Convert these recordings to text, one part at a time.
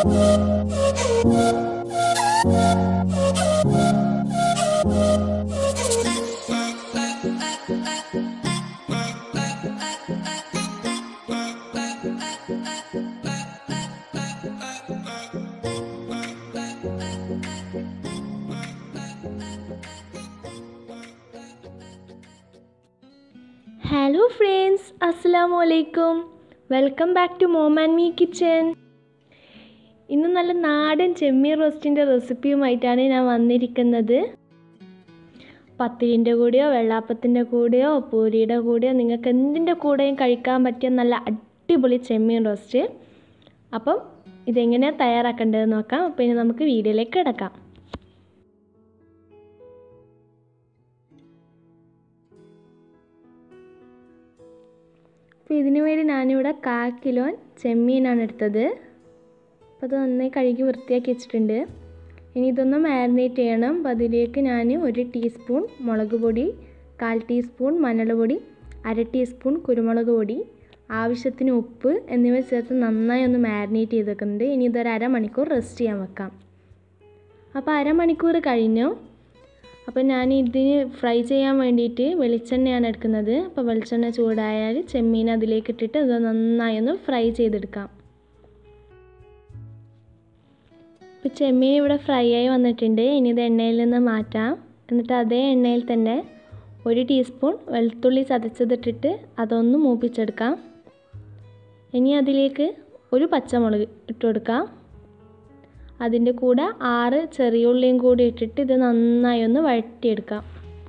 hello friends അസ്സാം വലൈക്കും welcome back to mom and me kitchen ഇന്ന് നല്ല നാടൻ ചെമ്മീൻ റോസ്റ്റിൻ്റെ റെസിപ്പിയുമായിട്ടാണ് ഞാൻ വന്നിരിക്കുന്നത് പത്തിരിൻ്റെ കൂടെയോ വെള്ളാപ്പത്തിൻ്റെ കൂടെയോ പൂരിയുടെ കൂടെയോ നിങ്ങൾക്ക് എന്തിൻ്റെ കൂടെയും കഴിക്കാൻ പറ്റിയ നല്ല അടിപൊളി ചെമ്മീൻ റോസ്റ്റ് അപ്പം ഇതെങ്ങനെയാണ് തയ്യാറാക്കേണ്ടതെന്ന് നോക്കാം അപ്പോൾ ഇനി നമുക്ക് വീഡിയോയിലേക്ക് കിടക്കാം അപ്പോൾ ഇതിനു വേണ്ടി ഞാനിവിടെ കാ കിലോ ചെമ്മീനാണ് എടുത്തത് അപ്പോൾ അത് നന്നായി കഴുകി വൃത്തിയാക്കി വെച്ചിട്ടുണ്ട് ഇനി ഇതൊന്ന് മാരിനേറ്റ് ചെയ്യണം അപ്പോൾ അതിലേക്ക് ഞാൻ ഒരു ടീസ്പൂൺ മുളക് പൊടി കാൽ ടീസ്പൂൺ മഞ്ഞൾപ്പൊടി അര ടീസ്പൂൺ കുരുമുളക് പൊടി ആവശ്യത്തിന് ഉപ്പ് എന്നിവ ചേർത്ത് നന്നായി ഒന്ന് മാരിനേറ്റ് ചെയ്ത് വെക്കുന്നുണ്ട് ഇനി ഇതൊരു അരമണിക്കൂർ റെസ്റ്റ് ചെയ്യാൻ വെക്കാം അപ്പോൾ അരമണിക്കൂർ കഴിഞ്ഞു അപ്പോൾ ഞാൻ ഇതിന് ഫ്രൈ ചെയ്യാൻ വേണ്ടിയിട്ട് വെളിച്ചെണ്ണയാണ് എടുക്കുന്നത് അപ്പോൾ വെളിച്ചെണ്ണ ചൂടായാൽ ചെമ്മീൻ അതിലേക്ക് ഇട്ടിട്ട് അത് നന്നായി ഒന്ന് ഫ്രൈ ചെയ്തെടുക്കാം ഇപ്പോൾ ചെമ്മീൻ ഇവിടെ ഫ്രൈ ആയി വന്നിട്ടുണ്ട് ഇനി ഇത് എണ്ണയിൽ നിന്ന് മാറ്റാം എന്നിട്ട് അതേ എണ്ണയിൽ തന്നെ ഒരു ടീസ്പൂൺ വെളുത്തുള്ളി ചതച്ചതിട്ടിട്ട് അതൊന്ന് മൂപ്പിച്ചെടുക്കാം ഇനി അതിലേക്ക് ഒരു പച്ചമുളക് ഇട്ട് കൊടുക്കാം അതിൻ്റെ കൂടെ ആറ് ചെറിയ ഉള്ളിയും കൂടി ഇട്ടിട്ട് ഇത് നന്നായി ഒന്ന് വഴറ്റിയെടുക്കാം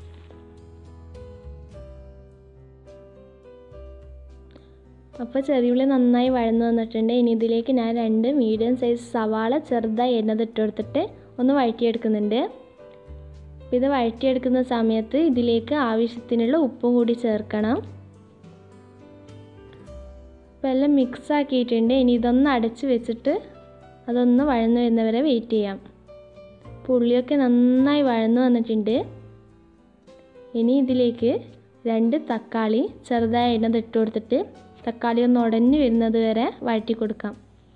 അപ്പോൾ ചെറിയുള്ളി നന്നായി വഴന്നു വന്നിട്ടുണ്ട് ഇനി ഇതിലേക്ക് ഞാൻ രണ്ട് മീഡിയം സൈസ് സവാള ചെറുതായി എണ്ണതിട്ട് കൊടുത്തിട്ട് ഒന്ന് വഴറ്റിയെടുക്കുന്നുണ്ട് അപ്പോൾ ഇത് വഴറ്റിയെടുക്കുന്ന സമയത്ത് ഇതിലേക്ക് ആവശ്യത്തിനുള്ള ഉപ്പും കൂടി ചേർക്കണം അപ്പോൾ എല്ലാം മിക്സ് ആക്കിയിട്ടുണ്ട് ഇനി ഇതൊന്ന് അടച്ച് വെച്ചിട്ട് അതൊന്ന് വഴന്നു വരുന്നവരെ വെയിറ്റ് ചെയ്യാം പുള്ളിയൊക്കെ നന്നായി വഴന്നു വന്നിട്ടുണ്ട് ഇനി ഇതിലേക്ക് രണ്ട് തക്കാളി ചെറുതായി എണ്ണ ഇട്ട് കൊടുത്തിട്ട് തക്കാളി ഒന്ന് ഉടഞ്ഞു വരുന്നത് വരെ വഴറ്റി കൊടുക്കാം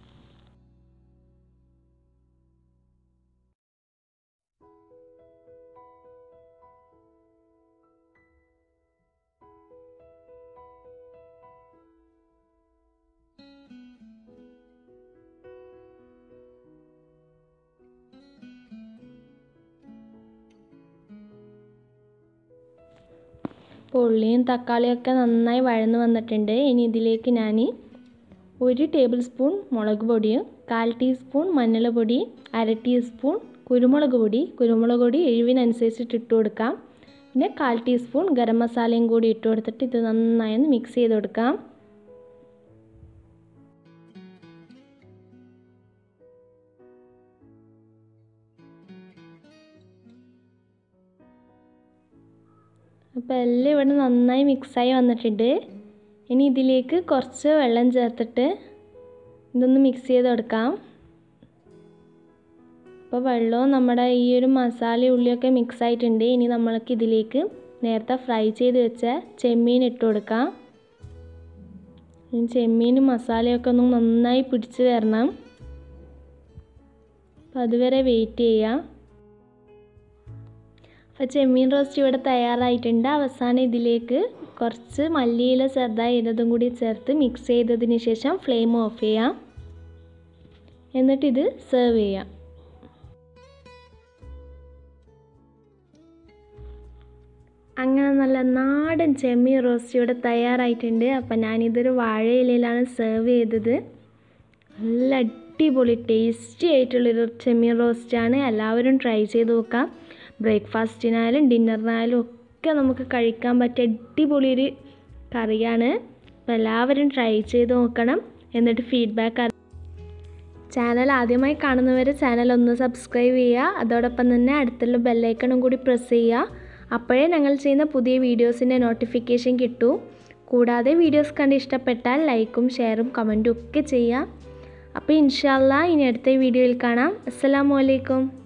ഉള്ളിയും തക്കാളിയൊക്കെ നന്നായി വഴന്നു വന്നിട്ടുണ്ട് ഇനി ഇതിലേക്ക് ഞാൻ ഒരു ടേബിൾ സ്പൂൺ മുളക് പൊടിയും കാൽ ടീസ്പൂൺ മഞ്ഞൾപ്പൊടി അര ടീസ്പൂൺ കുരുമുളക് പൊടി കുരുമുളക് പൊടി എഴുവിനനുസരിച്ചിട്ട് ഇട്ട് കൊടുക്കാം പിന്നെ കാൽ ടീസ്പൂൺ ഗരം മസാലയും കൂടി ഇട്ട് കൊടുത്തിട്ട് ഇത് നന്നായി ഒന്ന് മിക്സ് ചെയ്ത് കൊടുക്കാം അപ്പോൾ എല്ലാം ഇവിടെ നന്നായി മിക്സായി വന്നിട്ടുണ്ട് ഇനി ഇതിലേക്ക് കുറച്ച് വെള്ളം ചേർത്തിട്ട് ഇതൊന്ന് മിക്സ് ചെയ്ത് കൊടുക്കാം അപ്പോൾ വെള്ളവും നമ്മുടെ ഈ ഒരു മസാല ഉള്ളിയൊക്കെ മിക്സ് ആയിട്ടുണ്ട് ഇനി നമ്മൾക്ക് ഇതിലേക്ക് നേരത്തെ ഫ്രൈ ചെയ്ത് വെച്ച ചെമ്മീൻ ഇട്ട് കൊടുക്കാം ചെമ്മീനും മസാലയൊക്കെ ഒന്ന് നന്നായി പിടിച്ച് വരണം അപ്പോൾ അതുവരെ വെയിറ്റ് ചെയ്യാം അപ്പോൾ ചെമ്മീൻ റോസ്റ്റ് ഇവിടെ തയ്യാറായിട്ടുണ്ട് അവസാനം ഇതിലേക്ക് കുറച്ച് മല്ലിയില ചെറുതായി ഇടതും കൂടി ചേർത്ത് മിക്സ് ചെയ്തതിന് ശേഷം ഫ്ലെയിം ഓഫ് ചെയ്യാം എന്നിട്ടിത് സെർവ് ചെയ്യാം അങ്ങനെ നല്ല നാടൻ ചെമ്മീൻ റോസ്റ്റ് ഇവിടെ തയ്യാറായിട്ടുണ്ട് അപ്പം ഞാനിതൊരു വാഴയിലയിലാണ് സെർവ് ചെയ്തത് നല്ല അടിപൊളി ടേസ്റ്റി ആയിട്ടുള്ളൊരു ചെമ്മീൻ റോസ്റ്റാണ് എല്ലാവരും ട്രൈ ചെയ്ത് നോക്കാം ബ്രേക്ക്ഫാസ്റ്റിനായാലും ഡിന്നറിനായാലും ഒക്കെ നമുക്ക് കഴിക്കാൻ പറ്റിയ അടിപൊളി ഒരു കറിയാണ് അപ്പോൾ എല്ലാവരും ട്രൈ ചെയ്ത് നോക്കണം എന്നിട്ട് ഫീഡ്ബാക്ക് ചാനൽ ആദ്യമായി കാണുന്നവർ ചാനൽ ഒന്ന് സബ്സ്ക്രൈബ് ചെയ്യുക അതോടൊപ്പം തന്നെ അടുത്തുള്ള ബെല്ലൈക്കണും കൂടി പ്രസ് ചെയ്യുക അപ്പോഴേ ഞങ്ങൾ ചെയ്യുന്ന പുതിയ വീഡിയോസിൻ്റെ നോട്ടിഫിക്കേഷൻ കിട്ടൂ കൂടാതെ വീഡിയോസ് കണ്ട് ഇഷ്ടപ്പെട്ടാൽ ലൈക്കും ഷെയറും കമൻറ്റും ഒക്കെ ചെയ്യുക അപ്പോൾ ഇൻഷാല്ല ഇനി അടുത്ത വീഡിയോയിൽ കാണാം അസ്സലാമു അലൈക്കും